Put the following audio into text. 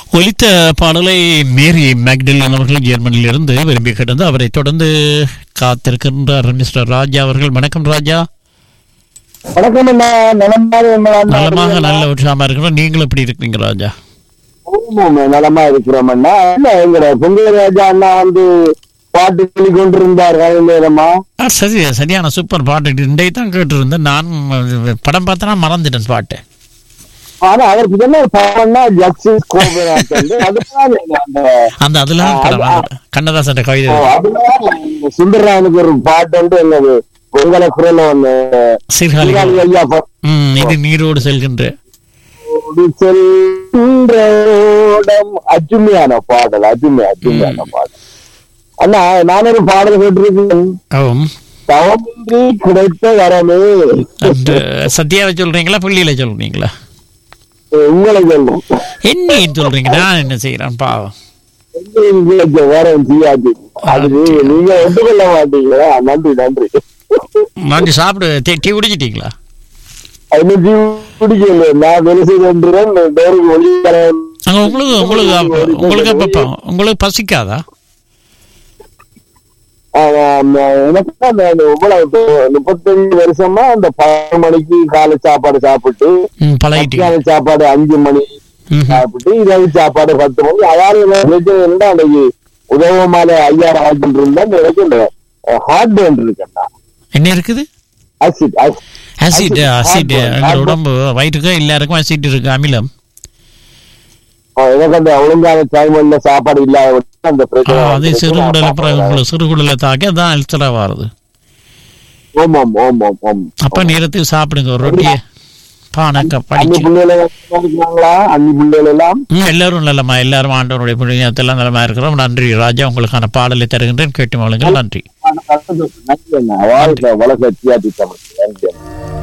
ஒலித்த பாடலை மேரி மேக்டலின் அவர்கள் ஜெர்மனியிலிருந்து விரும்பி கிடந்து அவரை தொடர்ந்து காத்திருக்கின்றார் மிஸ்டர் ராஜா அவர்கள் வணக்கம் ராஜா வணக்கம் அண்ணா நலமா நலமாக நல்ல உற்சாகமா இருக்கிறோம் நீங்கள் எப்படி இருக்கீங்க ராஜா நலமா இருக்கிறோம் அண்ணா இல்ல எங்கட பொங்கல் ராஜா அண்ணா வந்து பாட்டு சொல்லி கொண்டிருந்தார் காலை நேரமா ஆ, சரி சரியான சூப்பர் பாட்டு இன்றைக்கு தான் கேட்டிருந்தேன் நான் படம் பார்த்தனா மறந்துட்டேன் பாட்டு ஆனா அவருக்கு என்ன படம்னா ஜஸ்டிஸ் கோபராஜ் அதுதான் அந்த அந்த அதெல்லாம் படம் மறந்துட்டேன். கண்ணதாசன் கவிதை ஓ, அதுதான் இந்த சுந்தரராயனுக்கு ஒரு பாட்டு வந்து என்னது பொங்கல குரல ஒண்ணு சீர்காழி சீர்காழி ஐயா பாட்டு. ம் இது நீரோடு செல்கின்ற ஒரு செல்கின்ற ஓடம் அச்சுமையான பாடல் அச்சுமை அச்சுமையான பாடல் அண்ணா நான் ஒரு பாடல் கேட்டிருக்கேன் ஆம் தவமின்றி கிடைத்த வரமே அந்த சத்யாவை சொல்றீங்களா புள்ளியில சொல்றீங்களா உங்களை சொல்றேன் என்ன சொல்றீங்க நான் என்ன செய்யறேன் பாவம் உங்களுக்கு வரம் செய்யாது அது நீங்க நீங்க ஒத்துக்கொள்ள மாட்டீங்களா நன்றி நன்றி நன்றி சாப்பிடு டீ- டீ குடிச்சிட்டீங்களா இன்னும் ஜீ பிடிக்கல நான் வேலை செய்து வந்துடுறேன் டோருக்கு ஒளி தரேன் அங்க உங்களுக்கு உங்களுக்கு அப்ப- உங்களுக்கு அப்ப ப- உங்களுக்கு பசிக்காதா எனக்கு அந்த அந்த இவ்வளவு முப்பத்தஞ்சு வருஷமா அந்த பத்து மணிக்கு காலை சாப்பாடு சாப்பிட்டு ம், பழகிட்டீங்க மத்தியான சாப்பாடு அஞ்சு மணி ம், சாப்பிட்டு இரவு சாப்பாடு பத்து மணி அதாவது பிரச்சனை இருந்தா அன்னைக்கு உதவமால ஐயாயிரம் ஆக்கிட்டு இருந்தா எனக்கு இந்த ஹார்ட் பேன் இருக்குண்ணா என்ன இருக்குது ஆசிட் ஆசிட் ஆசிட் எங்களோட உடம்பு வயிற்றுக்கு எல்லாருக்கும் ஆசிட் இருக்கு அமிலம் எனக்கு அந்த ஒழுங்கான டைம்ல சாப்பாடு இல்லாத அந்த ஆ, பிரச்சனை அது சிறுகுடல பிறகு உங்களுக்கு சிறுகுடல தாக்கி அதான் அல்சரா வருது ஓமாம் ஓமாம் ஓம் அப்ப நேரத்துக்கு சாப்பிடுங்க ஒரு ரொட்டியை பானக்க அன்னி படிச்சு பிள்ளைகள் இருக்கிறாங்களா அன்னி பிள்ளைகள் எல்லாம் ம், எல்லாரும் நல்லமா எல்லாரும் ஆண்டவனுடைய புண்ணியத்தெல்லாம் நலமா இருக்கிறோம் நன்றி ராஜா உங்களுக்கான பாடலை தருகின்றேன் கேட்டு மகளுங்கள் நன்றி நன்றி அண்ணா வாழ்க்கை வளர்ச்சி தமிழ் நன்றி